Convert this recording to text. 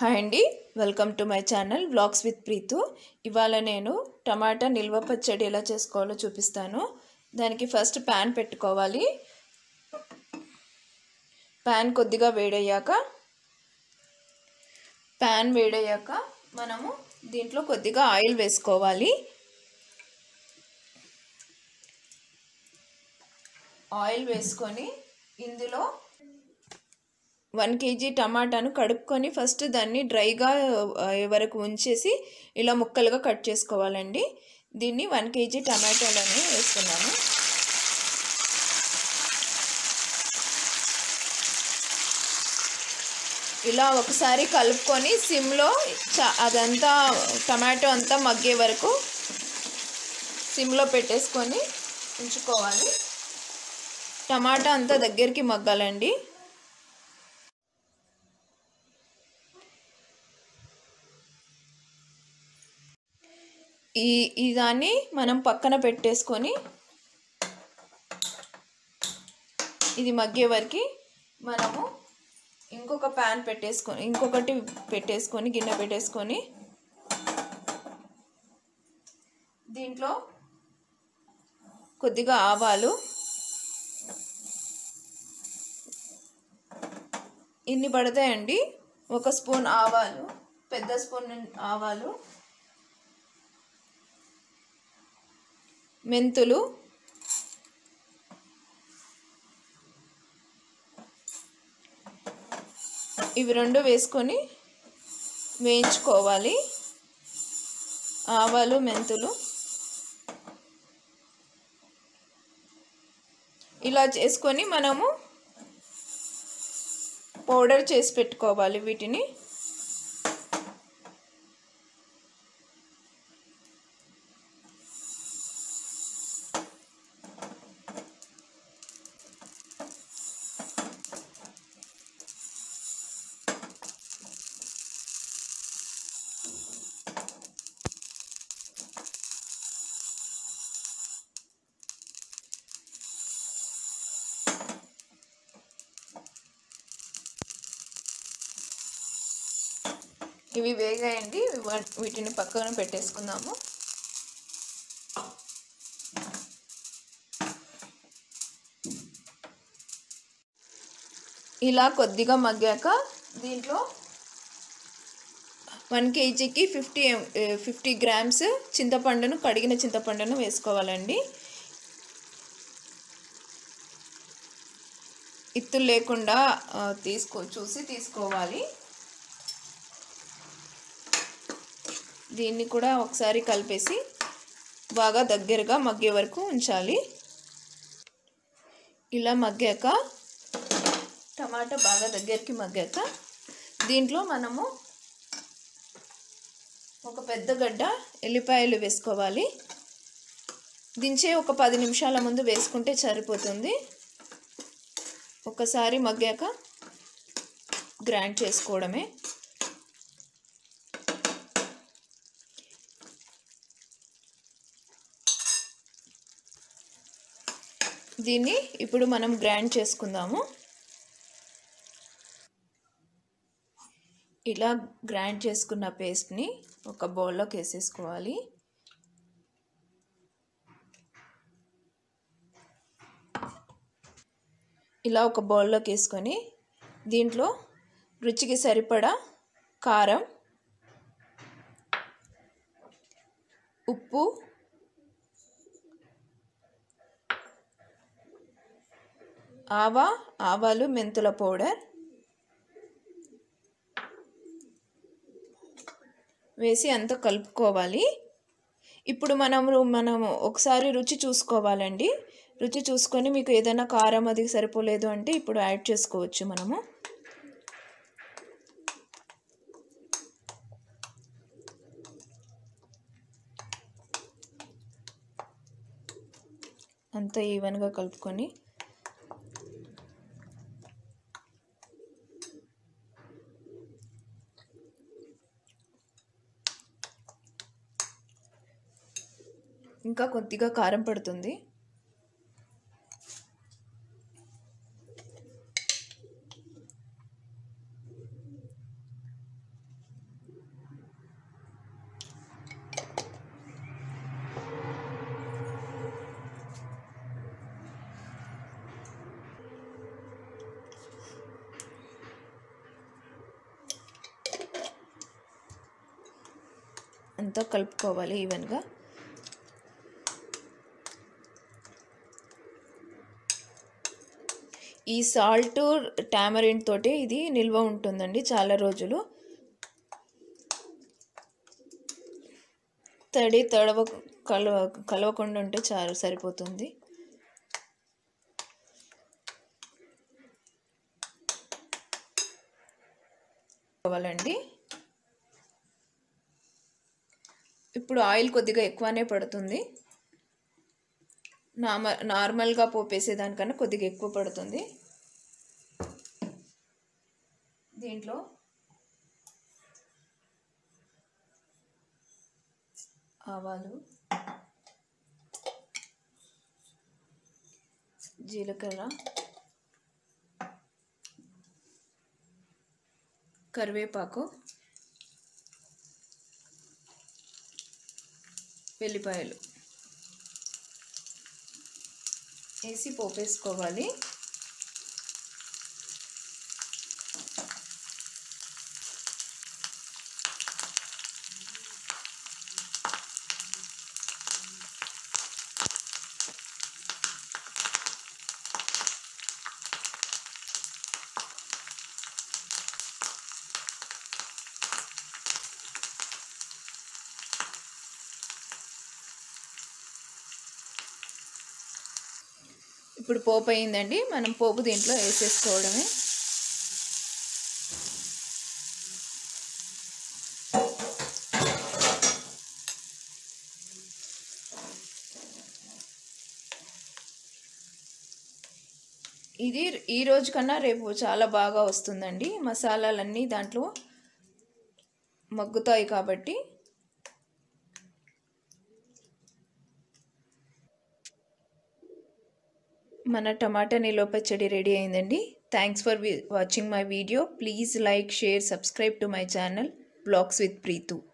hi అండి welcome to my channel vlogs with Preethu ఇవాళ నేను టమాటా నిల్వ పచ్చడి ఎలా చేసుకోవాలో చూపిస్తాను దానికి ఫస్ట్ ప్యాన్ పెట్టుకోవాలి ప్యాన్ కొద్దిగా వేడయ్యాక ప్యాన్ వేడయ్యాక మనము దీంట్లో కొద్దిగా ఆయిల్ వేసుకోవాలి ఆయిల్ వేసుకొని ఇందులో వన్ కేజీ టమాటాను కడుక్కొని ఫస్ట్ దాన్ని డ్రైగా వరకు ఉంచేసి ఇలా ముక్కలుగా కట్ చేసుకోవాలండి దీన్ని వన్ కేజీ టమాటాలని వేస్తున్నాను ఇలా ఒకసారి కలుపుకొని సిమ్లో చ అదంతా టమాటో అంతా మగ్గే వరకు సిమ్లో పెట్టేసుకొని ఉంచుకోవాలి టమాటా అంతా దగ్గరికి మగ్గాలండి ఈ ఈ దాన్ని మనం పక్కన పెట్టేసుకొని ఇది మగ్గే వరకు మనము ఇంకొక ప్యాన్ పెట్టేసుకొని ఇంకొకటి పెట్టేసుకొని గిన్నె పెట్టేసుకొని దీంట్లో కొద్దిగా ఆవాలు ఇన్ని పడతాయండి ఒక స్పూన్ ఆవాలు పెద్ద స్పూన్ ఆవాలు మెంతులు ఇవి రెండు వేసుకొని వేయించుకోవాలి ఆవాలు మెంతులు ఇలా చేసుకొని మనము పౌడర్ చేసి పెట్టుకోవాలి వీటిని ఇవి వేగాయండి వీటిని పక్కన పెట్టేసుకుందాము ఇలా కొద్దిగా మగ్గాక దీంట్లో వన్ కేజీకి ఫిఫ్టీ ఫిఫ్టీ గ్రామ్స్ చింతపండును కడిగిన చింతపండును వేసుకోవాలండి ఇత్తులు లేకుండా తీసుకో చూసి తీసుకోవాలి దీన్ని కూడా ఒకసారి కలిపేసి బాగా దగ్గరగా మగ్గే వరకు ఉంచాలి ఇలా మగ్గాక టమాటా బాగా దగ్గరికి మగ్గాక దీంట్లో మనము ఒక పెద్ద గడ్డ ఎల్లిపాయలు వేసుకోవాలి దించే ఒక పది నిమిషాల ముందు వేసుకుంటే సరిపోతుంది ఒకసారి మగ్గాక గ్రైండ్ చేసుకోవడమే దీన్ని ఇప్పుడు మనం గ్రైండ్ చేసుకుందాము ఇలా గ్రైండ్ చేసుకున్న పేస్ట్ని ఒక బౌల్లోకి వేసేసుకోవాలి ఇలా ఒక బౌల్లోకి వేసుకొని దీంట్లో రుచికి సరిపడా కారం ఉప్పు ఆవా ఆవాలు మెంతుల పౌడర్ వేసి అంత కలుపుకోవాలి ఇప్పుడు మనము మనము ఒకసారి రుచి చూసుకోవాలండి రుచి చూసుకొని మీకు ఏదైనా కారం అది సరిపోలేదు అంటే ఇప్పుడు యాడ్ చేసుకోవచ్చు మనము అంతా ఈవెన్గా కలుపుకొని ఇంకా కొద్దిగా కారం పడుతుంది అంతా కలుపుకోవాలి ఈవెన్గా ఈ సాల్ట్ టామరిన్ తోటి ఇది నిల్వ ఉంటుందండి చాలా రోజులు తడి తడవ కలవ కలవకుండా ఉంటే చాలు సరిపోతుంది కావాలండి ఇప్పుడు ఆయిల్ కొద్దిగా ఎక్కువనే పడుతుంది నార్మ నార్మల్గా పోపేసేదానికన్నా కొద్దిగా ఎక్కువ పడుతుంది దీంట్లో ఆవాలు జీలకర్ర కరివేపాకు వెల్లిపాయలు వేసి పోపేసుకోవాలి ఇప్పుడు పోపు అయిందండి మనం పోపు దీంట్లో వేసేసుకోవడమే ఇది ఈ రోజు కన్నా రేపు చాలా బాగా వస్తుందండి మసాలాలన్నీ దాంట్లో మగ్గుతాయి కాబట్టి మన టమాటా నిల్వ పచ్చడి రెడీ అయిందండి thanks for watching my video please like share subscribe to my channel vlogs with Preethu